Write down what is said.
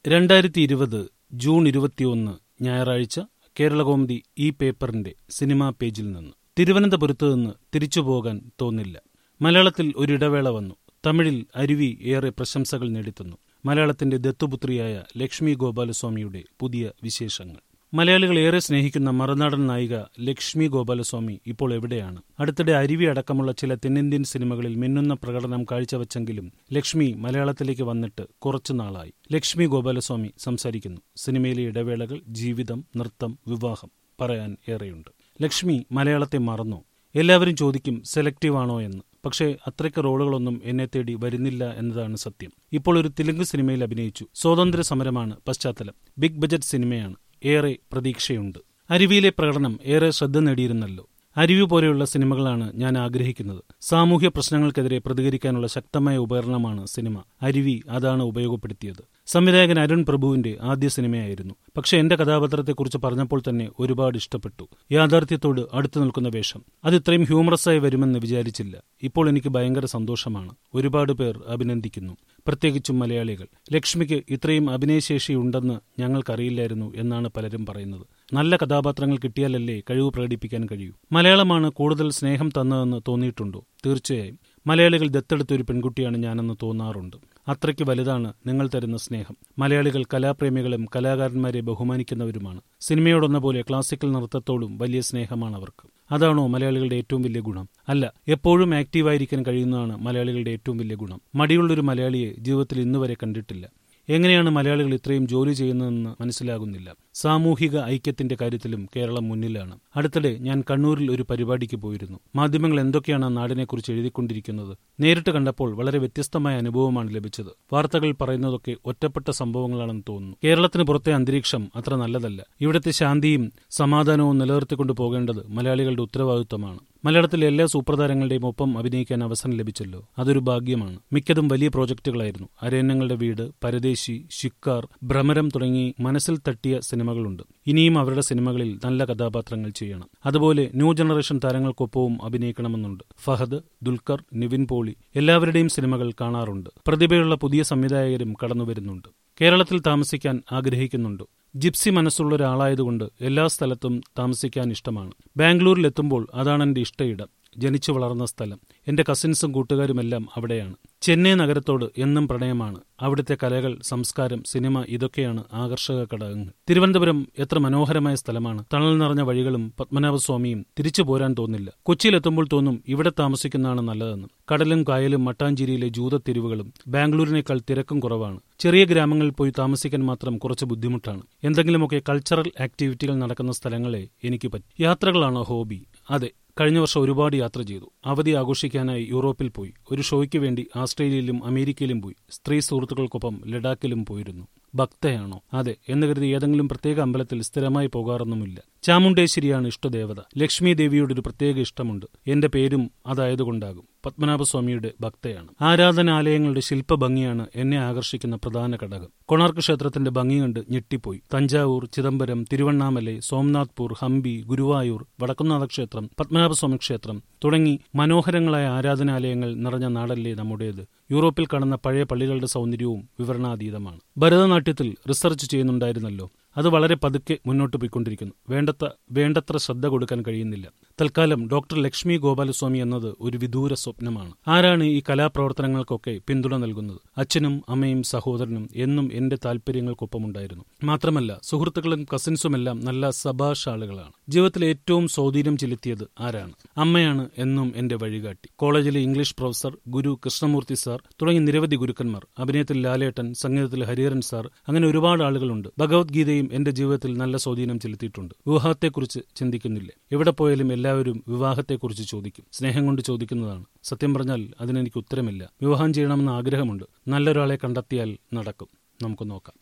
രണ്ടായിരത്തി ഇരുപത് ജൂൺ ഇരുപത്തിയൊന്ന് ഞായറാഴ്ച കേരളകൗമുദി ഈ പേപ്പറിന്റെ സിനിമാ പേജിൽ നിന്ന് തിരുവനന്തപുരത്ത് നിന്ന് തിരിച്ചുപോകാൻ തോന്നില്ല മലയാളത്തിൽ ഒരിടവേള വന്നു തമിഴിൽ അരുവി ഏറെ പ്രശംസകൾ നേടിത്തന്നു മലയാളത്തിന്റെ ദത്തുപുത്രിയായ ലക്ഷ്മി ഗോപാലസ്വാമിയുടെ പുതിയ വിശേഷങ്ങൾ മലയാളികൾ ഏറെ സ്നേഹിക്കുന്ന മറുനാടൻ നായിക ലക്ഷ്മി ഗോപാലസ്വാമി ഇപ്പോൾ എവിടെയാണ് അടുത്തിടെ അരുവി അടക്കമുള്ള ചില തെന്നിന്ത്യൻ സിനിമകളിൽ മിന്നുന്ന പ്രകടനം കാഴ്ചവെച്ചെങ്കിലും ലക്ഷ്മി മലയാളത്തിലേക്ക് വന്നിട്ട് കുറച്ചു നാളായി ലക്ഷ്മി ഗോപാലസ്വാമി സംസാരിക്കുന്നു സിനിമയിലെ ഇടവേളകൾ ജീവിതം നൃത്തം വിവാഹം പറയാൻ ഏറെയുണ്ട് ലക്ഷ്മി മലയാളത്തെ മറന്നു എല്ലാവരും ചോദിക്കും സെലക്റ്റീവ് ആണോ എന്ന് പക്ഷേ അത്രയ്ക്ക് റോളുകളൊന്നും എന്നെ തേടി വരുന്നില്ല എന്നതാണ് സത്യം ഇപ്പോൾ ഒരു തെലുങ്ക് സിനിമയിൽ അഭിനയിച്ചു സ്വാതന്ത്ര്യ സമരമാണ് പശ്ചാത്തലം ബിഗ് ബജറ്റ് സിനിമയാണ് ഏറെ പ്രതീക്ഷയുണ്ട് അരുവിയിലെ പ്രകടനം ഏറെ ശ്രദ്ധ നേടിയിരുന്നല്ലോ അരുവി പോലെയുള്ള സിനിമകളാണ് ഞാൻ ആഗ്രഹിക്കുന്നത് സാമൂഹ്യ പ്രശ്നങ്ങൾക്കെതിരെ പ്രതികരിക്കാനുള്ള ശക്തമായ ഉപകരണമാണ് സിനിമ അരുവി അതാണ് ഉപയോഗപ്പെടുത്തിയത് സംവിധായകൻ അരുൺ പ്രഭുവിന്റെ ആദ്യ സിനിമയായിരുന്നു പക്ഷെ എന്റെ കഥാപാത്രത്തെക്കുറിച്ച് പറഞ്ഞപ്പോൾ തന്നെ ഒരുപാട് ഇഷ്ടപ്പെട്ടു യാഥാർത്ഥ്യത്തോട് അടുത്തു നിൽക്കുന്ന വേഷം അത് ഇത്രയും ഹ്യൂമറസായി വരുമെന്ന് വിചാരിച്ചില്ല ഇപ്പോൾ എനിക്ക് ഭയങ്കര സന്തോഷമാണ് ഒരുപാട് പേർ അഭിനന്ദിക്കുന്നു പ്രത്യേകിച്ചും മലയാളികൾ ലക്ഷ്മിക്ക് ഇത്രയും അഭിനയശേഷിയുണ്ടെന്ന് ഞങ്ങൾക്കറിയില്ലായിരുന്നു എന്നാണ് പലരും പറയുന്നത് നല്ല കഥാപാത്രങ്ങൾ കിട്ടിയാലല്ലേ കഴിവ് പ്രകടിപ്പിക്കാൻ കഴിയൂ മലയാളമാണ് കൂടുതൽ സ്നേഹം തന്നതെന്ന് തോന്നിയിട്ടുണ്ടോ തീർച്ചയായും മലയാളികൾ ദത്തെടുത്ത ഒരു പെൺകുട്ടിയാണ് ഞാനെന്ന് തോന്നാറുണ്ട് അത്രയ്ക്ക് വലുതാണ് നിങ്ങൾ തരുന്ന സ്നേഹം മലയാളികൾ കലാപ്രേമികളും കലാകാരന്മാരെ ബഹുമാനിക്കുന്നവരുമാണ് സിനിമയോടൊന്ന പോലെ ക്ലാസിക്കൽ നൃത്തത്തോടും വലിയ സ്നേഹമാണ് അവർക്ക് അതാണോ മലയാളികളുടെ ഏറ്റവും വലിയ ഗുണം അല്ല എപ്പോഴും ആക്റ്റീവായിരിക്കാൻ കഴിയുന്നതാണ് മലയാളികളുടെ ഏറ്റവും വലിയ ഗുണം മടിയുള്ളൊരു മലയാളിയെ ജീവിതത്തിൽ ഇന്നുവരെ കണ്ടിട്ടില്ല എങ്ങനെയാണ് മലയാളികൾ ഇത്രയും ജോലി ചെയ്യുന്നതെന്ന് മനസ്സിലാകുന്നില്ല സാമൂഹിക ഐക്യത്തിന്റെ കാര്യത്തിലും കേരളം മുന്നിലാണ് അടുത്തിടെ ഞാൻ കണ്ണൂരിൽ ഒരു പരിപാടിക്ക് പോയിരുന്നു മാധ്യമങ്ങൾ എന്തൊക്കെയാണ് ആ നാടിനെക്കുറിച്ച് എഴുതിക്കൊണ്ടിരിക്കുന്നത് നേരിട്ട് കണ്ടപ്പോൾ വളരെ വ്യത്യസ്തമായ അനുഭവമാണ് ലഭിച്ചത് വാർത്തകൾ പറയുന്നതൊക്കെ ഒറ്റപ്പെട്ട സംഭവങ്ങളാണെന്ന് തോന്നുന്നു കേരളത്തിന് പുറത്തെ അന്തരീക്ഷം അത്ര നല്ലതല്ല ഇവിടുത്തെ ശാന്തിയും സമാധാനവും നിലനിർത്തിക്കൊണ്ടു പോകേണ്ടത് മലയാളികളുടെ ഉത്തരവാദിത്വമാണ് മലയാളത്തിലെ എല്ലാ സൂപ്രതാരങ്ങളുടെയും ഒപ്പം അഭിനയിക്കാൻ അവസരം ലഭിച്ചല്ലോ അതൊരു ഭാഗ്യമാണ് മിക്കതും വലിയ പ്രോജക്റ്റുകളായിരുന്നു അരണ്യങ്ങളുടെ വീട് പരദേശി ശിക്കാർ ഭ്രമരം തുടങ്ങി മനസ്സിൽ തട്ടിയ സിനിമകളുണ്ട് ഇനിയും അവരുടെ സിനിമകളിൽ നല്ല കഥാപാത്രങ്ങൾ ചെയ്യണം അതുപോലെ ന്യൂ ജനറേഷൻ താരങ്ങൾക്കൊപ്പവും അഭിനയിക്കണമെന്നുണ്ട് ഫഹദ് ദുൽഖർ നിവിൻ പോളി എല്ലാവരുടെയും സിനിമകൾ കാണാറുണ്ട് പ്രതിഭയുള്ള പുതിയ സംവിധായകരും കടന്നുവരുന്നുണ്ട് കേരളത്തിൽ താമസിക്കാൻ ആഗ്രഹിക്കുന്നുണ്ട് ജിപ്സി മനസ്സുള്ള ഒരാളായതുകൊണ്ട് എല്ലാ സ്ഥലത്തും താമസിക്കാൻ ഇഷ്ടമാണ് ബാംഗ്ലൂരിൽ എത്തുമ്പോൾ അതാണ് എന്റെ ഇഷ്ടയിടം ജനിച്ചു വളർന്ന സ്ഥലം എന്റെ കസിൻസും കൂട്ടുകാരുമെല്ലാം അവിടെയാണ് ചെന്നൈ നഗരത്തോട് എന്നും പ്രണയമാണ് അവിടുത്തെ കലകൾ സംസ്കാരം സിനിമ ഇതൊക്കെയാണ് ആകർഷക ഘടകങ്ങൾ തിരുവനന്തപുരം എത്ര മനോഹരമായ സ്ഥലമാണ് തണൽ നിറഞ്ഞ വഴികളും പത്മനാഭസ്വാമിയും തിരിച്ചു പോരാൻ തോന്നില്ല കൊച്ചിയിലെത്തുമ്പോൾ തോന്നും ഇവിടെ താമസിക്കുന്നതാണ് നല്ലതെന്ന് കടലും കായലും മട്ടാഞ്ചേരിയിലെ ജൂതത്തെരുവുകളും ബാംഗ്ലൂരിനേക്കാൾ തിരക്കും കുറവാണ് ചെറിയ ഗ്രാമങ്ങളിൽ പോയി താമസിക്കാൻ മാത്രം കുറച്ച് ബുദ്ധിമുട്ടാണ് എന്തെങ്കിലുമൊക്കെ കൾച്ചറൽ ആക്ടിവിറ്റികൾ നടക്കുന്ന സ്ഥലങ്ങളെ എനിക്ക് പറ്റും യാത്രകളാണോ ഹോബി അതെ കഴിഞ്ഞ വർഷം ഒരുപാട് യാത്ര ചെയ്തു അവധി ആഘോഷിക്കാനായി യൂറോപ്പിൽ പോയി ഒരു ഷോയ്ക്ക് വേണ്ടി ആസ്ട്രേലിയയിലും അമേരിക്കയിലും പോയി സ്ത്രീ സുഹൃത്തുക്കൾക്കൊപ്പം ലഡാക്കിലും പോയിരുന്നു ഭക്തയാണോ അതെ എന്ന് കരുതി ഏതെങ്കിലും പ്രത്യേക അമ്പലത്തിൽ സ്ഥിരമായി പോകാറൊന്നുമില്ല ചാമുണ്ടേശ്വരിയാണ് ഇഷ്ടദേവത ലക്ഷ്മി ദേവിയുടെ ഒരു പ്രത്യേക ഇഷ്ടമുണ്ട് എന്റെ പേരും അതായതുകൊണ്ടാകും പത്മനാഭസ്വാമിയുടെ ഭക്തയാണ് ആരാധനാലയങ്ങളുടെ ശില്പഭംഗിയാണ് എന്നെ ആകർഷിക്കുന്ന പ്രധാന ഘടകം കൊണാർക്ക് ക്ഷേത്രത്തിന്റെ ഭംഗി കണ്ട് ഞെട്ടിപ്പോയി തഞ്ചാവൂർ ചിദംബരം തിരുവണ്ണാമലൈ സോംനാഥ്പൂർ ഹംപി ഗുരുവായൂർ വടക്കുന്നാഥ ക്ഷേത്രം പത്മനാഭസ്വാമി ക്ഷേത്രം തുടങ്ങി മനോഹരങ്ങളായ ആരാധനാലയങ്ങൾ നിറഞ്ഞ നാടല്ലേ നമ്മുടേത് യൂറോപ്പിൽ കാണുന്ന പഴയ പള്ളികളുടെ സൗന്ദര്യവും വിവരണാതീതമാണ് ഭരതനാട്യത്തിൽ റിസർച്ച് ചെയ്യുന്നുണ്ടായിരുന്നല്ലോ അത് വളരെ പതുക്കെ മുന്നോട്ട് പോയിക്കൊണ്ടിരിക്കുന്നു വേണ്ടത്ര വേണ്ടത്ര ശ്രദ്ധ കൊടുക്കാൻ കഴിയുന്നില്ല തൽക്കാലം ഡോക്ടർ ലക്ഷ്മി ഗോപാലസ്വാമി എന്നത് ഒരു വിദൂര സ്വപ്നമാണ് ആരാണ് ഈ കലാപ്രവർത്തനങ്ങൾക്കൊക്കെ പിന്തുണ നൽകുന്നത് അച്ഛനും അമ്മയും സഹോദരനും എന്നും എന്റെ താല്പര്യങ്ങൾക്കൊപ്പമുണ്ടായിരുന്നു മാത്രമല്ല സുഹൃത്തുക്കളും കസിൻസുമെല്ലാം നല്ല സഭാഷ ആളുകളാണ് ജീവിതത്തിൽ ഏറ്റവും സ്വാധീനം ചെലുത്തിയത് ആരാണ് അമ്മയാണ് എന്നും എന്റെ വഴികാട്ടി കോളേജിലെ English professor Guru Krishnamurthy sir തുടങ്ങി നിരവധി ഗുരുക്കന്മാർ അഭിനയത്തിൽ ലാലേട്ടൻ സംഗീതത്തിൽ ഹരിഹരൻ സാർ അങ്ങനെ ഒരുപാട് ആളുകളുണ്ട് ഭഗവത്ഗീതയും എന്റെ ജീവിതത്തിൽ നല്ല സ്വാധീനം ചെലുത്തിയിട്ടുണ്ട് വിവാഹത്തെക്കുറിച്ച് ചിന്തിക്കുന്നില്ലേ എവിടെ പോയാലും എല്ലാവരും വിവാഹത്തെക്കുറിച്ച് ചോദിക്കും സ്നേഹം കൊണ്ട് ചോദിക്കുന്നതാണ് സത്യം പറഞ്ഞാൽ അതിനെനിക്ക് ഉത്തരമില്ല വിവാഹം ചെയ്യണമെന്ന് ആഗ്രഹമുണ്ട് നല്ലൊരാളെ കണ്ടെത്തിയാൽ നടക്കും നമുക്ക് നോക്കാം